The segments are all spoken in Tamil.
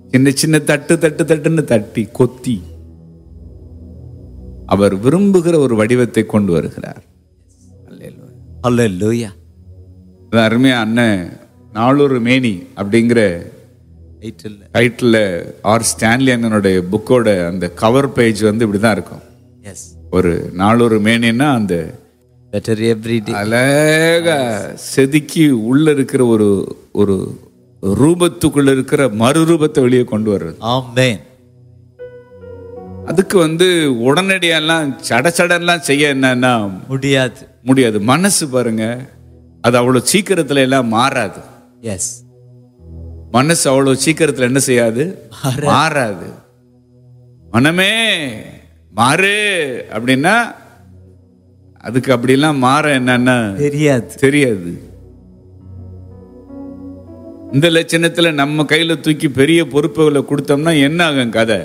சின்ன சின்ன தட்டு தட்டு தட்டுன்னு தட்டி கொத்தி அவர் விரும்புகிற ஒரு வடிவத்தை கொண்டு வருகிறார் அல்லேலூயா. ஹalleluya அது அருமையா அண்ணன் நாளொரு மேனி அப்படிங்கிற டைட்டில் டைட்டில் ஆர் ஸ்டான்லி அண்ணனுடைய புக்கோட அந்த கவர் பேஜ் வந்து இப்படிதான் இருக்கும் எஸ் ஒரு நாளொரு மேனின்னா அந்த பெட்டர் எவ்ரி டே அழகா செதுக்கி உள்ள இருக்கிற ஒரு ஒரு ரூபத்துக்குள்ள இருக்கிற மறுரூபத்தை வெளியே கொண்டு வர்றது ஆமென் அதுக்கு வந்து உடனடியெல்லாம் சட சடன்லாம் செய்ய என்னன்னா முடியாது முடியாது மனசு பாருங்க அது அவ்வளவு சீக்கிரத்துல எல்லாம் மாறாது எஸ் மனசு அவ்வளவு சீக்கிரத்துல என்ன செய்யாது மாறாது மனமே மாறு அப்படின்னா அதுக்கு அப்படிலாம் மாற என்னன்னா தெரியாது தெரியாது இந்த லட்சணத்துல நம்ம கையில தூக்கி பெரிய பொறுப்புகளை கொடுத்தோம்னா என்ன ஆகும் கதை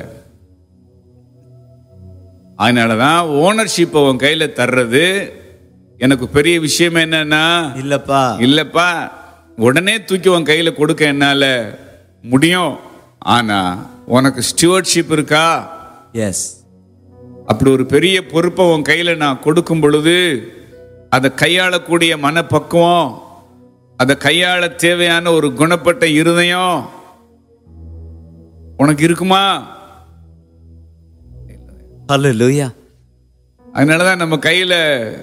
அதனாலதான் ஓனர்ஷிப் உன் கையில தர்றது எனக்கு பெரிய விஷயம் என்னன்னா இல்லப்பா இல்லப்பா உடனே தூக்கி உன் கையில கொடுக்க என்னால முடியும் ஆனா உனக்கு ஸ்டியூவர்ட்ஷிப் இருக்கா எஸ் அப்படி ஒரு பெரிய பொறுப்பை உன் கையில நான் கொடுக்கும் பொழுது அதை கையாளக்கூடிய மனப்பக்குவம் அதை கையாள தேவையான ஒரு குணப்பட்ட இருதயம் உனக்கு இருக்குமா ஹalleluya அதனாலதான் நம்ம கையில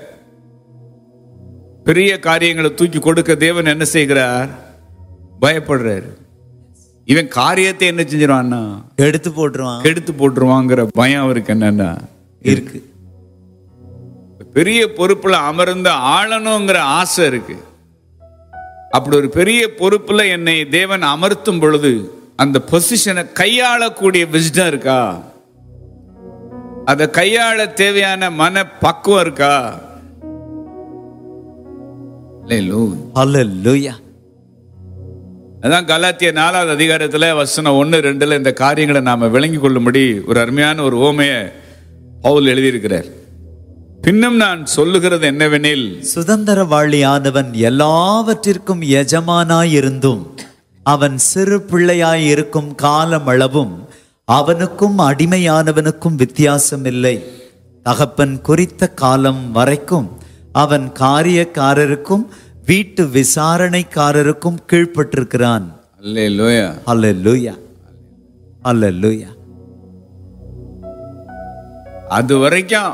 பெரிய காரியங்களை தூக்கி கொடுக்க தேவன் என்ன செய்கிறார் பயப்படுறாரு இவன் காரியத்தை என்ன செஞ்சிருவான்னா எடுத்து போட்டுருவான் கெடுத்து போட்டுருவாங்கிற பயம் அவருக்கு என்னன்னா இருக்கு பெரிய பொறுப்புல அமர்ந்து ஆளணுங்கிற ஆசை இருக்கு அப்படி ஒரு பெரிய பொறுப்புல என்னை தேவன் அமர்த்தும் பொழுது அந்த பொசிஷனை கையாளக்கூடிய விஸ்டம் இருக்கா அதை கையாள தேவையான மன பக்குவம் இருக்கா Hallelujah. ஹalleluya அதான் கலாத்திய நாலாவது அதிகாரத்துல வசனம் ஒன்று ரெண்டுல இந்த காரியங்களை நாம விளங்கி கொள்ளும்படி ஒரு அருமையான ஒரு ஓமைய பவுல் எழுதியிருக்கிறார் பின்னும் நான் சொல்லுகிறது என்னவெனில் சுதந்திரவாளியானவன் எல்லாவற்றிற்கும் எஜமானாயிருந்தும் அவன் சிறு பிள்ளையாய் இருக்கும் காலமளவும் அவனுக்கும் அடிமையானவனுக்கும் வித்தியாசம் இல்லை தகப்பன் குறித்த காலம் வரைக்கும் அவன் காரியக்காரருக்கும் வீட்டு விசாரணைக்காரருக்கும் கீழ்ப்பட்டிருக்கிறான் அல்லேலூயா அல்லேலூயா அல்லேலூயா அது வரைக்கும்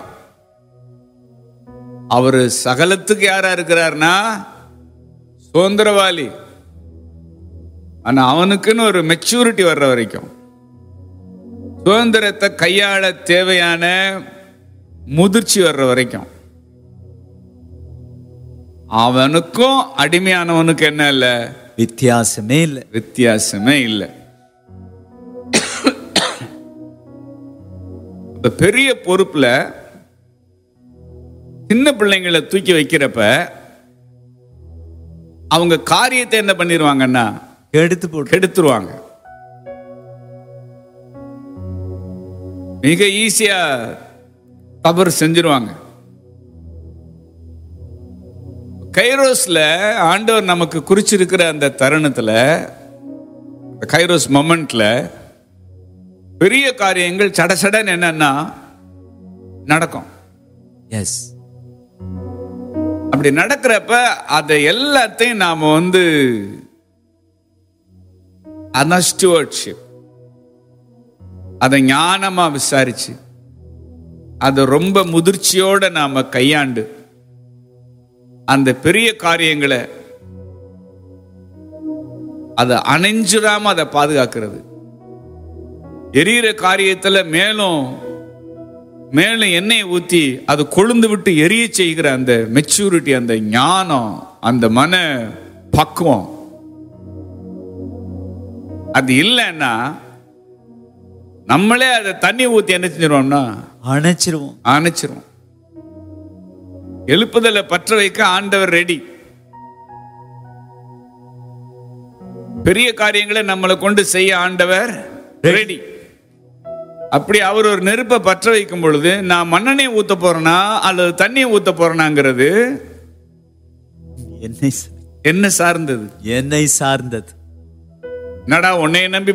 அவரு சகலத்துக்கு யாரா இருக்கிறார்னா சுதந்திரவாளி ஆனா அவனுக்குன்னு ஒரு மெச்சூரிட்டி வர்ற வரைக்கும் சுதந்திரத்தை கையாள தேவையான முதிர்ச்சி வர்ற வரைக்கும் அவனுக்கும் அடிமையானவனுக்கு என்ன இல்லை வித்தியாசமே இல்லை வித்தியாசமே இல்லை இப்ப பெரிய பொறுப்புல சின்ன பிள்ளைங்களை தூக்கி வைக்கிறப்ப அவங்க காரியத்தை என்ன பண்ணிடுவாங்கன்னா எடுத்து போட்டு கெடுத்துருவாங்க மிக ஈஸியா தவறு செஞ்சிருவாங்க கைரோஸ்ல ஆண்டவர் நமக்கு குறிச்சிருக்கிற அந்த தருணத்துல அந்த கைரோஸ் மொமெண்ட்ல பெரிய காரியங்கள் சடசடன் என்னன்னா நடக்கும் எஸ் அப்படி நடக்கிறப்ப அதை எல்லாத்தையும் நாம வந்து அதான் ஸ்டுவர்ட்ஷிப் அதை ஞானமா விசாரிச்சு அதை ரொம்ப முதிர்ச்சியோட நாம கையாண்டு அந்த பெரிய காரியங்களை அதை அணைஞ்சிடாம அதை பாதுகாக்கிறது எரியிற காரியத்துல மேலும் மேலும் எண்ணெயை ஊத்தி அது கொழுந்து விட்டு எரிய செய்கிற அந்த மெச்சூரிட்டி அந்த ஞானம் அந்த மன பக்குவம் அது இல்லைன்னா நம்மளே அதை தண்ணி ஊத்தி என்ன செஞ்சிருவோம்னா அணைச்சிருவோம் அணைச்சிரும் எழுப்புதலை பற்ற வைக்க ஆண்டவர் ரெடி பெரிய காரியங்களை நம்மளை கொண்டு செய்ய ஆண்டவர் ரெடி அப்படி அவர் ஒரு நெருப்பை பற்ற வைக்கும் பொழுது நான் மண்ணெண்ணெய் ஊத்த போறேனா அல்லது தண்ணியை ஊத்த போறேனாங்கிறது என்னை சா- என்ன சார்ந்தது என்னை சார்ந்தது என்னடா உன்னைய நம்பி